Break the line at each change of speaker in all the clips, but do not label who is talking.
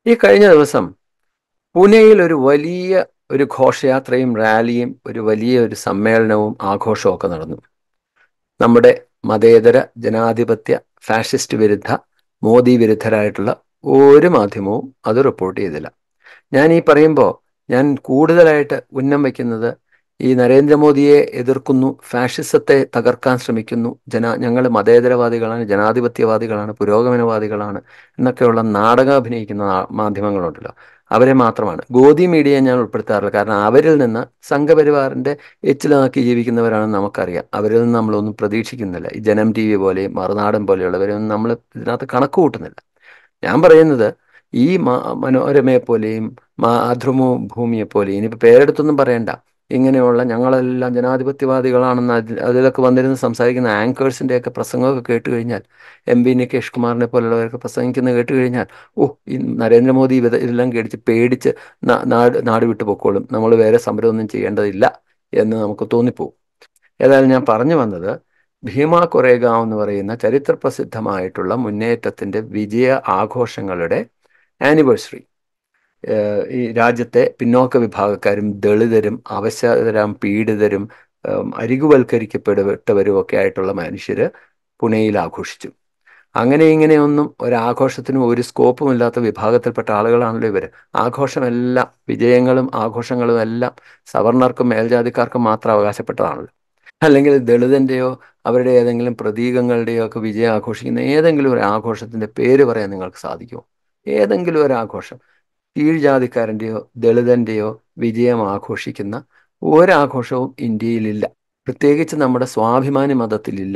ഈ കഴിഞ്ഞ ദിവസം പൂനെയിൽ ഒരു വലിയ ഒരു ഘോഷയാത്രയും റാലിയും ഒരു വലിയ ഒരു സമ്മേളനവും ആഘോഷവും ഒക്കെ നടന്നു നമ്മുടെ മതേതര ജനാധിപത്യ ഫാഷിസ്റ്റ് വിരുദ്ധ മോദി വിരുദ്ധരായിട്ടുള്ള ഒരു മാധ്യമവും അത് റിപ്പോർട്ട് ചെയ്തില്ല ഞാൻ ഈ പറയുമ്പോൾ ഞാൻ കൂടുതലായിട്ട് ഉന്നം വയ്ക്കുന്നത് ഈ നരേന്ദ്രമോദിയെ എതിർക്കുന്നു ഫാഷിസത്തെ തകർക്കാൻ ശ്രമിക്കുന്നു ജന ഞങ്ങൾ മതേതരവാദികളാണ് ജനാധിപത്യവാദികളാണ് പുരോഗമനവാദികളാണ് എന്നൊക്കെയുള്ള നാടകം അഭിനയിക്കുന്ന മാധ്യമങ്ങളുണ്ടല്ലോ അവരെ മാത്രമാണ് ഗോദി മീഡിയ ഞാൻ ഉൾപ്പെടുത്താറില്ല കാരണം അവരിൽ നിന്ന് സംഘപരിവാറിൻ്റെ എച്ചിലാക്കി ജീവിക്കുന്നവരാണെന്ന് നമുക്കറിയാം അവരിൽ നിന്ന് നമ്മളൊന്നും പ്രതീക്ഷിക്കുന്നില്ല ഈ ജനം ടി വി പോലെയും മറുനാടൻ പോലെയുള്ളവരെയൊന്നും നമ്മൾ ഇതിനകത്ത് കണക്ക് കൂട്ടുന്നില്ല ഞാൻ പറയുന്നത് ഈ മനോരമയെ പോലെയും മാതൃമോ ഭൂമിയെ പോലെയും ഇനിയിപ്പോൾ പേരെടുത്തൊന്നും പറയണ്ട ഇങ്ങനെയുള്ള ഞങ്ങളെല്ലാം ജനാധിപത്യവാദികളാണെന്ന് അതിൽ അതിലൊക്കെ വന്നിരുന്ന് സംസാരിക്കുന്ന ആങ്കേഴ്സിൻ്റെയൊക്കെ പ്രസംഗമൊക്കെ കേട്ട് കഴിഞ്ഞാൽ എം പി നികേഷ് കുമാറിനെ പോലുള്ളവരൊക്കെ പ്രസംഗിക്കുന്നത് കേട്ട് കഴിഞ്ഞാൽ ഓ ഈ നരേന്ദ്രമോദി ഇത് ഇതെല്ലാം കേടിച്ച് പേടിച്ച് നാട് നാട് വിട്ടു പൊക്കോളും നമ്മൾ വേറെ സമരമൊന്നും ചെയ്യേണ്ടതില്ല എന്ന് നമുക്ക് തോന്നിപ്പോവും ഏതായാലും ഞാൻ പറഞ്ഞു വന്നത് ഭീമ കൊറേഗാവ് എന്ന് പറയുന്ന ചരിത്ര പ്രസിദ്ധമായിട്ടുള്ള മുന്നേറ്റത്തിൻ്റെ വിജയ ആഘോഷങ്ങളുടെ ആനിവേഴ്സറി ഈ രാജ്യത്തെ പിന്നോക്ക വിഭാഗക്കാരും ദളിതരും അവശതരം പീഡിതരും അരികുവൽക്കരിക്കപ്പെട്ടവരും ഒക്കെ ആയിട്ടുള്ള മനുഷ്യർ പുനെയിൽ ആഘോഷിച്ചു അങ്ങനെ ഇങ്ങനെയൊന്നും ഒരാഘോഷത്തിനും ഒരു സ്കോപ്പും ഇല്ലാത്ത വിഭാഗത്തിൽപ്പെട്ട ആളുകളാണല്ലോ ഇവർ ആഘോഷമെല്ലാം വിജയങ്ങളും ആഘോഷങ്ങളും എല്ലാം സവർണർക്കും മേൽജാതിക്കാർക്കും മാത്രം അവകാശപ്പെട്ടതാണല്ലോ അല്ലെങ്കിൽ ദളിതൻ്റെയോ അവരുടെ ഏതെങ്കിലും പ്രതീകങ്ങളുടെയോ ഒക്കെ വിജയം ആഘോഷിക്കുന്ന ഏതെങ്കിലും ഒരു ആഘോഷത്തിൻ്റെ പേര് പറയാൻ നിങ്ങൾക്ക് സാധിക്കുമോ ഏതെങ്കിലും ഒരു ആഘോഷം കീഴ്ജാതിക്കാരൻ്റെയോ ദളിതൻ്റെയോ വിജയം ആഘോഷിക്കുന്ന ഒരാഘോഷവും ഇന്ത്യയിലില്ല പ്രത്യേകിച്ച് നമ്മുടെ സ്വാഭിമാനി മതത്തിലില്ല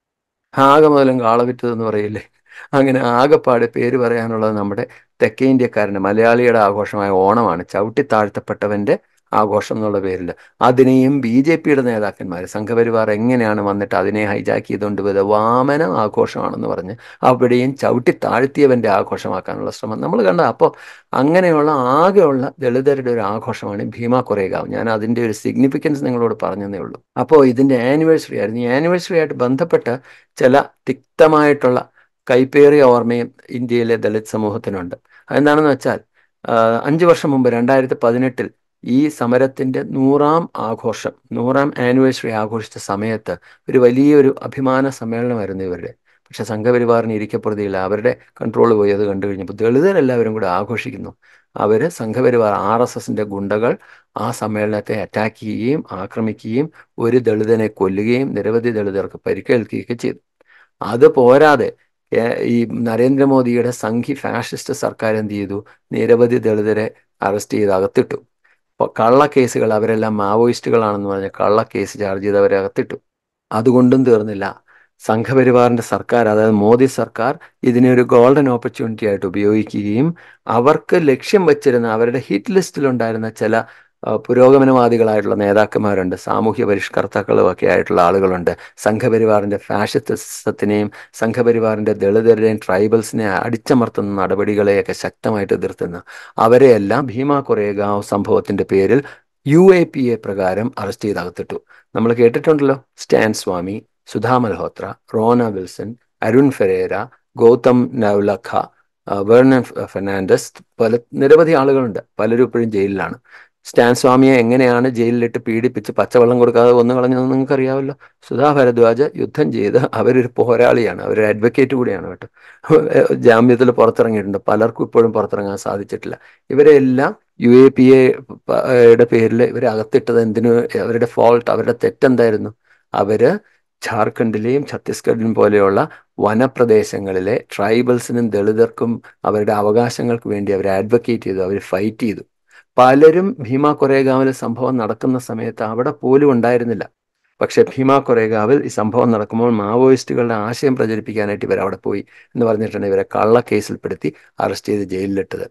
ആകെ മുതലും കാളവിറ്റതെന്ന് പറയില്ലേ അങ്ങനെ ആകെപ്പാട് പേര് പറയാനുള്ളത് നമ്മുടെ തെക്കേ ഇന്ത്യക്കാരൻ്റെ മലയാളിയുടെ ആഘോഷമായ ഓണമാണ് ചവിട്ടി താഴ്ത്തപ്പെട്ടവൻ്റെ ആഘോഷം എന്നുള്ള പേരിൽ അതിനെയും ബി ജെ പിയുടെ നേതാക്കന്മാർ സംഘപരിവാർ എങ്ങനെയാണ് വന്നിട്ട് അതിനെ ഹൈജാക്ക് ചെയ്തുകൊണ്ട് വരിക വാമന ആഘോഷമാണെന്ന് പറഞ്ഞ് അവിടെയും ചവിട്ടി താഴ്ത്തിയവൻ്റെ ആഘോഷമാക്കാനുള്ള ശ്രമം നമ്മൾ കണ്ട അപ്പോൾ അങ്ങനെയുള്ള ആകെയുള്ള ദളിതരുടെ ഒരു ആഘോഷമാണ് ഭീമ കൊറേഗാവ് ഞാൻ അതിൻ്റെ ഒരു സിഗ്നിഫിക്കൻസ് നിങ്ങളോട് പറഞ്ഞതേ ഉള്ളൂ അപ്പോൾ ഇതിൻ്റെ ആനിവേഴ്സറി ആയിരുന്നു ഈ ആനിവേഴ്സറി ആയിട്ട് ബന്ധപ്പെട്ട് ചില തിക്തമായിട്ടുള്ള കൈപ്പേറിയ ഓർമ്മയും ഇന്ത്യയിലെ ദളിത് സമൂഹത്തിനുണ്ട് അതെന്താണെന്ന് വെച്ചാൽ അഞ്ച് വർഷം മുമ്പ് രണ്ടായിരത്തി പതിനെട്ടിൽ ഈ സമരത്തിൻ്റെ നൂറാം ആഘോഷം നൂറാം ആനിവേഴ്സറി ആഘോഷിച്ച സമയത്ത് ഒരു വലിയൊരു അഭിമാന സമ്മേളനമായിരുന്നു ഇവരുടെ പക്ഷെ സംഘപരിവാറിന് ഇരിക്കപ്പെടുത്തിയില്ല അവരുടെ കൺട്രോൾ പോയി അത് കണ്ടു കഴിഞ്ഞപ്പോൾ ദളിതരെല്ലാവരും കൂടെ ആഘോഷിക്കുന്നു അവർ സംഘപരിവാർ ആർ എസ് എസിൻ്റെ ഗുണ്ടകൾ ആ സമ്മേളനത്തെ അറ്റാക്ക് ചെയ്യുകയും ആക്രമിക്കുകയും ഒരു ദളിതനെ കൊല്ലുകയും നിരവധി ദളിതർക്ക് പരിക്കേൽക്കുകയൊക്കെ ചെയ്തു അത് പോരാതെ ഈ നരേന്ദ്രമോദിയുടെ സംഘി ഫാഷിസ്റ്റ് സർക്കാർ എന്ത് ചെയ്തു നിരവധി ദളിതരെ അറസ്റ്റ് ചെയ്ത് അകത്തിട്ടു കള്ള കേസുകൾ അവരെല്ലാം മാവോയിസ്റ്റുകളാണെന്ന് പറഞ്ഞ് കള്ള കേസ് ചാർജ് ചെയ്ത് അവരെ അകത്തിട്ടു അതുകൊണ്ടും തീർന്നില്ല സംഘപരിവാറിൻ്റെ സർക്കാർ അതായത് മോദി സർക്കാർ ഇതിനെ ഒരു ഗോൾഡൻ ഓപ്പർച്യൂണിറ്റി ആയിട്ട് ഉപയോഗിക്കുകയും അവർക്ക് ലക്ഷ്യം വച്ചിരുന്ന അവരുടെ ഹിറ്റ് ലിസ്റ്റിലുണ്ടായിരുന്ന ചില പുരോഗമനവാദികളായിട്ടുള്ള നേതാക്കന്മാരുണ്ട് സാമൂഹ്യ പരിഷ്കർത്താക്കളും ഒക്കെ ആയിട്ടുള്ള ആളുകളുണ്ട് സംഘപരിവാറിൻ്റെ ഫാഷിസത്തിനെയും സംഘപരിവാറിൻ്റെ ദളിതരുടെയും ട്രൈബൽസിനെ അടിച്ചമർത്തുന്ന നടപടികളെയൊക്കെ ശക്തമായിട്ട് എതിർത്തുന്ന അവരെയെല്ലാം ഭീമ കൊറേഗാവ് സംഭവത്തിൻ്റെ പേരിൽ യു എ പി എ പ്രകാരം അറസ്റ്റ് ചെയ്ത് അകത്തിട്ടു നമ്മൾ കേട്ടിട്ടുണ്ടല്ലോ Stan Swamy Sudha Malhotra Rona Wilson Arun Ferreira Gautam Navlakha Vernon Fernandes പല നിരവധി ആളുകളുണ്ട് പലരും ഇപ്പോഴും ജയിലിലാണ് സ്റ്റാൻ സ്വാമിയെ എങ്ങനെയാണ് ജയിലിലിട്ട് പീഡിപ്പിച്ച് പച്ചവെള്ളം കൊടുക്കാതെ കൊന്നു കളഞ്ഞതെന്ന് നിങ്ങൾക്കറിയാമല്ലോ സുധാ ഭരദ്വാജ് യുദ്ധം ചെയ്ത് അവരൊരു പോരാളിയാണ് അവരൊരു അഡ്വക്കേറ്റ് കൂടിയാണ് കേട്ടോ ജാമ്യത്തിൽ പുറത്തിറങ്ങിയിട്ടുണ്ട് പലർക്കും ഇപ്പോഴും പുറത്തിറങ്ങാൻ സാധിച്ചിട്ടില്ല ഇവരെ എല്ലാം യു എ പി എയുടെ പേരിൽ ഇവരെ അകത്തിട്ടത് എന്തിനു അവരുടെ ഫോൾട്ട് അവരുടെ തെറ്റെന്തായിരുന്നു അവര് ജാർഖണ്ഡിലെയും ഛത്തീസ്ഗഡിലും പോലെയുള്ള വനപ്രദേശങ്ങളിലെ ട്രൈബൽസിനും ദളിതർക്കും അവരുടെ അവകാശങ്ങൾക്ക് വേണ്ടി അവർ അഡ്വക്കേറ്റ് ചെയ്തു അവർ ഫൈറ്റ് ചെയ്തു പലരും ഭീമ കൊറേഗാവിലെ സംഭവം നടക്കുന്ന സമയത്ത് അവിടെ പോലും ഉണ്ടായിരുന്നില്ല പക്ഷേ ഭീമ കൊറേഗാവിൽ ഈ സംഭവം നടക്കുമ്പോൾ മാവോയിസ്റ്റുകളുടെ ആശയം പ്രചരിപ്പിക്കാനായിട്ട് ഇവർ അവിടെ പോയി എന്ന് പറഞ്ഞിട്ടാണ് ഇവരെ കള്ള കേസിൽപ്പെടുത്തി അറസ്റ്റ് ചെയ്ത് ജയിലിലിട്ടത്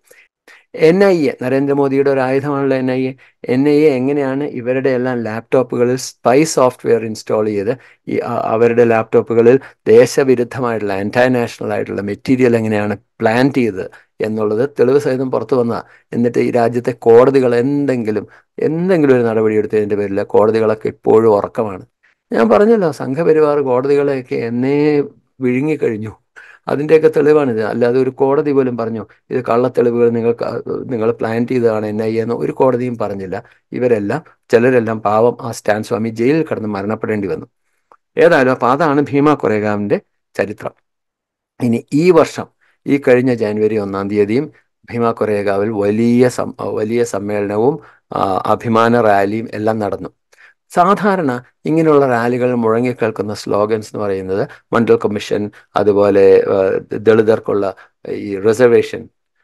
എൻ ഐ എ നരേന്ദ്രമോദിയുടെ ഒരു ആയുധമാണല്ലോ N I A N I A എങ്ങനെയാണ് ഇവരുടെ എല്ലാം ലാപ്ടോപ്പുകളിൽ സ്പൈ സോഫ്റ്റ്വെയർ ഇൻസ്റ്റാൾ ചെയ്ത് ഈ അവരുടെ ലാപ്ടോപ്പുകളിൽ ദേശവിരുദ്ധമായിട്ടുള്ള ആൻറ്റി നാഷണൽ ആയിട്ടുള്ള മെറ്റീരിയൽ എങ്ങനെയാണ് പ്ലാൻ ചെയ്തത് എന്നുള്ളത് തെളിവ് സഹിതം പുറത്തു വന്നതാണ് എന്നിട്ട് ഈ രാജ്യത്തെ കോടതികൾ എന്തെങ്കിലും എന്തെങ്കിലും ഒരു നടപടി എടുത്തതിൻ്റെ പേരിൽ കോടതികളൊക്കെ ഇപ്പോഴും ഉറക്കമാണ് ഞാൻ പറഞ്ഞല്ലോ സംഘപരിവാർ കോടതികളെയൊക്കെ എന്നേ വിഴുങ്ങിക്കഴിഞ്ഞു അതിൻ്റെയൊക്കെ തെളിവാണിത് അല്ലാതെ ഒരു കോടതി പോലും പറഞ്ഞു ഇത് കള്ളത്തെളിവുകൾ നിങ്ങൾക്ക് നിങ്ങൾ പ്ലാൻ ചെയ്തതാണ് എൻ ഐ എന്ന് ഒരു കോടതിയും പറഞ്ഞില്ല ഇവരെല്ലാം ചിലരെല്ലാം പാവം ആ സ്റ്റാൻ സ്വാമി ജയിലിൽ കിടന്ന് മരണപ്പെടേണ്ടി വന്നു ഏതായാലും അപ്പോൾ അതാണ് ഭീമ കൊറേഗാവിൻ്റെ ചരിത്രം ഇനി ഈ വർഷം ഈ കഴിഞ്ഞ ജാനുവരി ഒന്നാം തീയതിയും ഭീമ കൊറേഗാവിൽ വലിയ സം വലിയ സമ്മേളനവും അഭിമാന റാലിയും എല്ലാം നടന്നു സാധാരണ ഇങ്ങനെയുള്ള റാലികൾ മുഴങ്ങിക്കേൾക്കുന്ന സ്ലോഗൻസ് എന്ന് പറയുന്നത് മണ്ഡൽ കമ്മീഷൻ അതുപോലെ ദളിതർക്കുള്ള ഈ റിസർവേഷൻ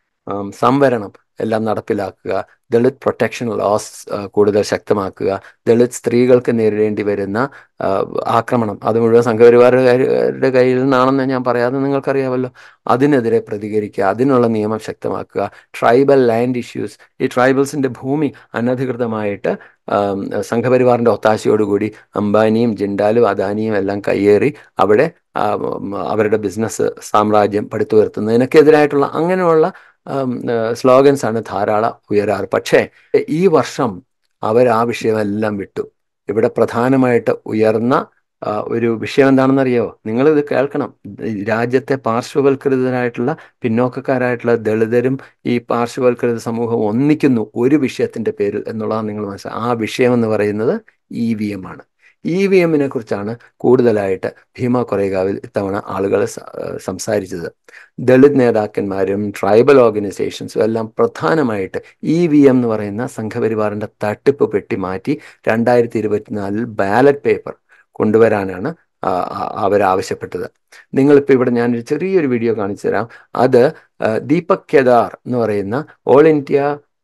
സംവരണം എല്ലാം നടപ്പിലാക്കുക ദളിത് പ്രൊട്ടക്ഷൻ ലോസ് കൂടുതൽ ശക്തമാക്കുക ദളിത് സ്ത്രീകൾക്ക് നേരിടേണ്ടി വരുന്ന ആക്രമണം അത് മുഴുവൻ സംഘപരിവാറുകാരുടെ കയ്യിൽ നിന്നാണെന്ന് ഞാൻ പറയാതെ നിങ്ങൾക്കറിയാമല്ലോ അതിനെതിരെ പ്രതികരിക്കുക അതിനുള്ള നിയമം ശക്തമാക്കുക ട്രൈബൽ ലാൻഡ് ഇഷ്യൂസ് ഈ ട്രൈബൽസിൻ്റെ ഭൂമി അനധികൃതമായിട്ട് സംഘപരിവാറിൻ്റെ ഒത്താശയോടുകൂടി അംബാനിയും ജിൻഡാലും അദാനിയും എല്ലാം കയ്യേറി അവിടെ അവരുടെ ബിസിനസ് സാമ്രാജ്യം പടുത്തുയർത്തുന്നതിനൊക്കെ എതിരായിട്ടുള്ള അങ്ങനെയുള്ള സ്ലോഗൻസ് ആണ് ധാരാളം ഉയരാറ് പക്ഷേ ഈ വർഷം അവർ ആ വിഷയമെല്ലാം വിട്ടു ഇവിടെ പ്രധാനമായിട്ട് ഉയർന്ന ഒരു വിഷയം എന്താണെന്നറിയോ നിങ്ങളിത് കേൾക്കണം രാജ്യത്തെ പാർശ്വവൽക്കൃതരായിട്ടുള്ള പിന്നോക്കക്കാരായിട്ടുള്ള ദളിതരും ഈ പാർശ്വവൽക്കൃത സമൂഹം ഒന്നിക്കുന്നു ഒരു വിഷയത്തിന്റെ പേരിൽ എന്നുള്ളതാണ് നിങ്ങൾ മനസ്സിലാക്കുക ആ വിഷയം എന്ന് പറയുന്നത് ഇ വി എം ആണ് ഇ വി എമ്മിനെ കുറിച്ചാണ് കൂടുതലായിട്ട് ഭീമ കൊറേഗാവിൽ ഇത്തവണ ആളുകൾ സംസാരിച്ചത് ദളിത് നേതാക്കന്മാരും ട്രൈബൽ ഓർഗനൈസേഷൻസും എല്ലാം പ്രധാനമായിട്ട് ഇ വി എം എന്ന് പറയുന്ന സംഘപരിവാറിൻ്റെ തട്ടിപ്പ് പെട്ടി മാറ്റി രണ്ടായിരത്തി ഇരുപത്തിനാലിൽ ബാലറ്റ് പേപ്പർ കൊണ്ടുവരാനാണ് അവരാവശ്യപ്പെട്ടത് നിങ്ങളിപ്പോൾ ഇവിടെ ഞാനൊരു ചെറിയൊരു വീഡിയോ കാണിച്ചു തരാം അത് ദീപക് കേദാർ എന്ന് പറയുന്ന ഓൾ ഇന്ത്യ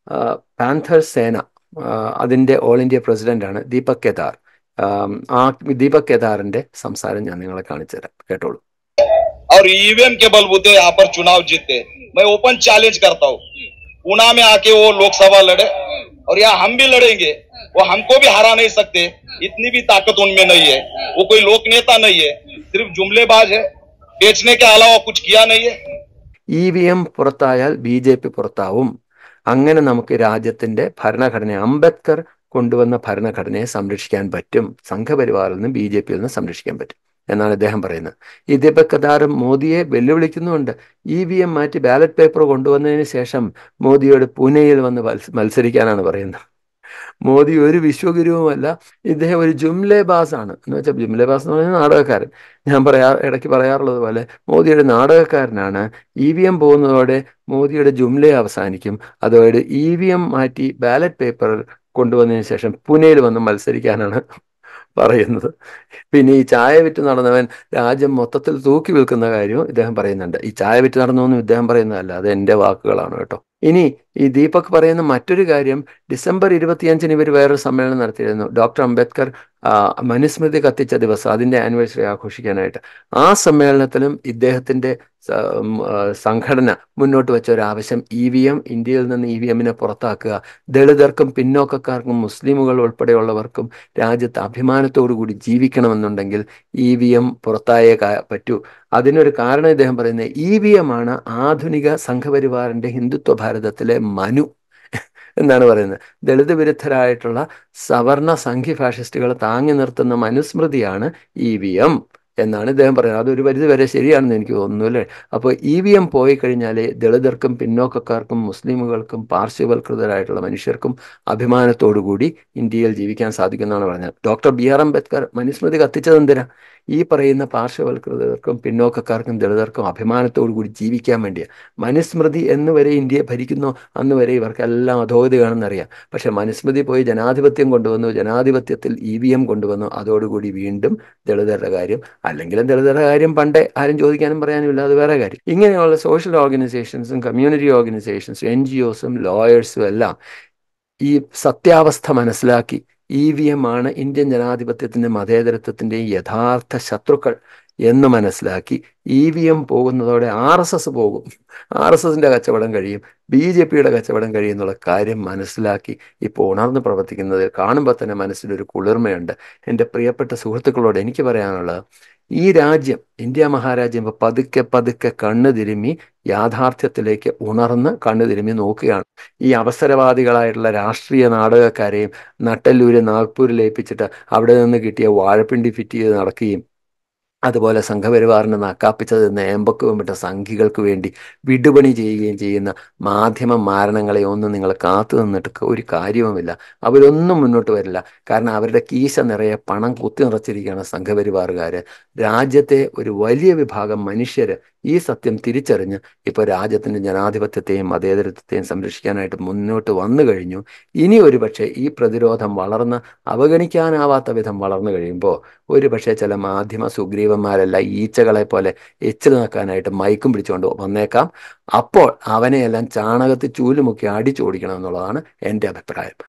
പാന്തർ സേന അതിൻ്റെ ഓൾ ഇന്ത്യ പ്രസിഡന്റാണ് ദീപക് കേദാർ ആ ദീപക് കേദാറിന്റെ സംസാരം ഞാൻ നിങ്ങളെ കാണിച്ചു തരാം കേട്ടോളൂ
और ईवीएम के बलबूते यहाँ पर चुनाव जीते मैं ओपन चैलेंज करता हूँ पूना में आके वो लोकसभा लड़े और यहाँ हम भी लड़ेंगे वो हमको भी हरा नहीं सकते इतनी भी ताकत उनमें नहीं है वो कोई लोक नेता नहीं है सिर्फ जुमलेबाज है बेचने के अलावा कुछ किया नहीं है
ഇ വി എം പുറത്തായാൽ ബി ജെ പി പുറത്താവും അങ്ങനെ നമുക്ക് രാജ്യത്തിന്റെ ഭരണഘടന അംബേദ്കർ കൊണ്ടുവന്ന ഭരണഘടനയെ സംരക്ഷിക്കാൻ പറ്റും സംഘപരിവാറിൽ നിന്ന് ബി ജെ പിയിൽ നിന്ന് സംരക്ഷിക്കാൻ പറ്റും എന്നാണ് ഇദ്ദേഹം പറയുന്നത് ഈ ദീപക് കദാറും മോദിയെ വെല്ലുവിളിക്കുന്നുമുണ്ട് ഇ വി എം മാറ്റി ബാലറ്റ് പേപ്പർ കൊണ്ടുവന്നതിന് ശേഷം മോദിയോട് പൂനെയിൽ വന്ന് മത്സരിക്കാനാണ് പറയുന്നത് മോദി ഒരു വിശ്വഗുരുവുമല്ല ഇദ്ദേഹം ഒരു ജുംലേബാസ് ആണ് എന്ന് വെച്ചാൽ ജുംലേബാസ് എന്ന് പറയുന്നത് നാടകക്കാരൻ ഞാൻ പറയാ ഇടയ്ക്ക് പറയാറുള്ളത് പോലെ മോദിയുടെ നാടകക്കാരനാണ് ഇ വി എം പോകുന്നതോടെ മോദിയുടെ ജുംലെ അവസാനിക്കും അതോടെ ഇ വി എം മാറ്റി ബാലറ്റ് പേപ്പർ കൊണ്ടുവന്നതിന് ശേഷം പുനെയിൽ വന്ന് മത്സരിക്കാനാണ് പറയുന്നത് പിന്നെ ഈ ചായ വിറ്റ് നടന്നവൻ രാജ്യം മൊത്തത്തിൽ തൂക്കി വിൽക്കുന്ന കാര്യവും ഇദ്ദേഹം പറയുന്നുണ്ട് ഈ ചായ വിറ്റ് നടന്നൊന്നും ഇദ്ദേഹം പറയുന്നതല്ല അത് എൻ്റെ വാക്കുകളാണ് കേട്ടോ ഇനി ഈ ദീപക് പറയുന്ന മറ്റൊരു കാര്യം ഡിസംബർ ഇരുപത്തിയഞ്ചിന് ഇവർ വേറൊരു സമ്മേളനം നടത്തിയിരുന്നു ഡോക്ടർ അംബേദ്കർ മനുസ്മൃതി കത്തിച്ച ദിവസം അതിൻ്റെ ആനിവേഴ്സറി ആഘോഷിക്കാനായിട്ട് ആ സമ്മേളനത്തിലും ഇദ്ദേഹത്തിൻ്റെ സംഘടന മുന്നോട്ട് വെച്ച ഒരു ആവശ്യം ഇ വി എം ഇന്ത്യയിൽ നിന്ന് ഇ വി എമ്മിനെ പുറത്താക്കുക ദളിതർക്കും പിന്നോക്കക്കാർക്കും മുസ്ലിമുകൾ ഉൾപ്പെടെയുള്ളവർക്കും രാജ്യത്ത് അഭിമാനത്തോടു കൂടി ജീവിക്കണമെന്നുണ്ടെങ്കിൽ ഇ വി എം പുറത്തായേ പറ്റൂ അതിനൊരു കാരണം ഇദ്ദേഹം പറയുന്നത് ഇ വി എം ആണ് ആധുനിക സംഘപരിവാറിൻ്റെ ഹിന്ദുത്വ ഭാരതത്തിലെ മനു എന്നാണ് പറയുന്നത് ദളിത് വിരുദ്ധരായിട്ടുള്ള സവർണ സംഘി ഫാഷിസ്റ്റുകൾ താങ്ങി നിർത്തുന്ന മനുസ്മൃതിയാണ് ഇ വി എം എന്നാണ് ഇദ്ദേഹം പറയുന്നത് അതൊരു പരിധി വരെ ശരിയാണെന്ന് എനിക്ക് തോന്നുന്നു അല്ലേ അപ്പോൾ ഇ വി എം പോയി കഴിഞ്ഞാൽ ദളിതർക്കും പിന്നോക്കക്കാർക്കും മുസ്ലിമുകൾക്കും പാർശ്വവൽകൃതരായിട്ടുള്ള മനുഷ്യർക്കും അഭിമാനത്തോടുകൂടി ഇന്ത്യയിൽ ജീവിക്കാൻ സാധിക്കുമെന്നാണ് പറഞ്ഞത് doctor B R Ambedkar Manusmriti കത്തിച്ചത് എന്തിനാ ഈ പറയുന്ന പാർശ്വവൽകൃതർക്കും പിന്നോക്കക്കാർക്കും ദളിതർക്കും അഭിമാനത്തോടു കൂടി ജീവിക്കാൻ വേണ്ടിയാണ് മനുസ്മൃതി എന്ന് വരെ ഇന്ത്യയെ ഭരിക്കുന്നു അന്ന് വരെ ഇവർക്കെല്ലാം അധോഗതിയാണെന്നറിയാം പക്ഷെ മനുസ്മൃതി പോയി ജനാധിപത്യം കൊണ്ടുവന്നു ജനാധിപത്യത്തിൽ ഇ വി എം കൊണ്ടുവന്നു അതോടുകൂടി വീണ്ടും ദളിതരുടെ കാര്യം അല്ലെങ്കിലും ദളിതരുടെ കാര്യം പണ്ടേ ആരും ചോദിക്കാനും പറയാനും ഇല്ല അത് വേറെ കാര്യം ഇങ്ങനെയുള്ള സോഷ്യൽ ഓർഗനൈസേഷൻസും കമ്മ്യൂണിറ്റി ഓർഗനൈസേഷൻസും എൻ ജി ഒസും ലോയേഴ്സും എല്ലാം ഈ സത്യാവസ്ഥ മനസ്സിലാക്കി ഇ വി എം ആണ് ഇന്ത്യൻ ജനാധിപത്യത്തിൻ്റെ മതേതരത്വത്തിൻ്റെയും യഥാർത്ഥ ശത്രുക്കൾ എന്ന് മനസ്സിലാക്കി ഇ വി എം പോകുന്നതോടെ ആർ എസ് എസ് പോകും ആർ എസ് എസിൻ്റെ കച്ചവടം കഴിയും ബി ജെ പിയുടെ കച്ചവടം കഴിയും എന്നുള്ള കാര്യം മനസ്സിലാക്കി ഇപ്പോൾ ഉണർന്ന് പ്രവർത്തിക്കുന്നത് കാണുമ്പോൾ തന്നെ മനസ്സിലൊരു കുളിർമയുണ്ട് എൻ്റെ പ്രിയപ്പെട്ട സുഹൃത്തുക്കളോട് എനിക്ക് പറയാനുള്ളത് ഈ രാജ്യം ഇന്ത്യ മഹാരാജ്യം ഇപ്പോൾ പതുക്കെ പതുക്കെ കണ്ണു തിരുമ്മി യാഥാർത്ഥ്യത്തിലേക്ക് ഉണർന്ന് കണ്ണു തിരുമ്മി നോക്കുകയാണ് ഈ അവസരവാദികളായിട്ടുള്ള രാഷ്ട്രീയ നാടകക്കാരെയും നട്ടല്ലൂര് നാഗ്പൂരിൽ ഏൽപ്പിച്ചിട്ട് അവിടെ നിന്ന് കിട്ടിയ വാഴപ്പിണ്ടി ഫിറ്റ് ചെയ്ത് നടക്കുകയും അതുപോലെ സംഘപരിവാറിന് നക്കാപ്പിച്ചത് നേമ്പക്ക് വിട്ട സംഘികൾക്ക് വേണ്ടി വിടുപണി ചെയ്യുകയും ചെയ്യുന്ന മാധ്യമ മാരണങ്ങളെ ഒന്നും നിങ്ങൾ കാത്തു നിന്നിട്ട് ഒരു കാര്യവുമില്ല അവരൊന്നും മുന്നോട്ട് വരില്ല കാരണം അവരുടെ കീശ നിറയെ പണം കുത്തി നിറച്ചിരിക്കുകയാണ് സംഘപരിവാറുകാർ രാജ്യത്തെ ഒരു വലിയ വിഭാഗം മനുഷ്യർ ഈ സത്യം തിരിച്ചറിഞ്ഞ് ഇപ്പോൾ രാജ്യത്തിൻ്റെ ജനാധിപത്യത്തെയും മതേതരത്വത്തെയും സംരക്ഷിക്കാനായിട്ട് മുന്നോട്ട് വന്നു കഴിഞ്ഞു ഇനി ഒരു പക്ഷേ ഈ പ്രതിരോധം വളർന്ന് അവഗണിക്കാനാവാത്ത വിധം വളർന്നു കഴിയുമ്പോൾ ഒരു പക്ഷേ ചില മാധ്യമ സുഗ്രീവന്മാരെല്ലാം ഈച്ചകളെ പോലെ എച്ചിൽ നിൽക്കാനായിട്ട് മയക്കും പിടിച്ചുകൊണ്ട് വന്നേക്കാം അപ്പോൾ അവനെയെല്ലാം ചാണകത്തിൽ ചൂലുമുക്കി അടിച്ചോടിക്കണം എന്നുള്ളതാണ് എൻ്റെ അഭിപ്രായം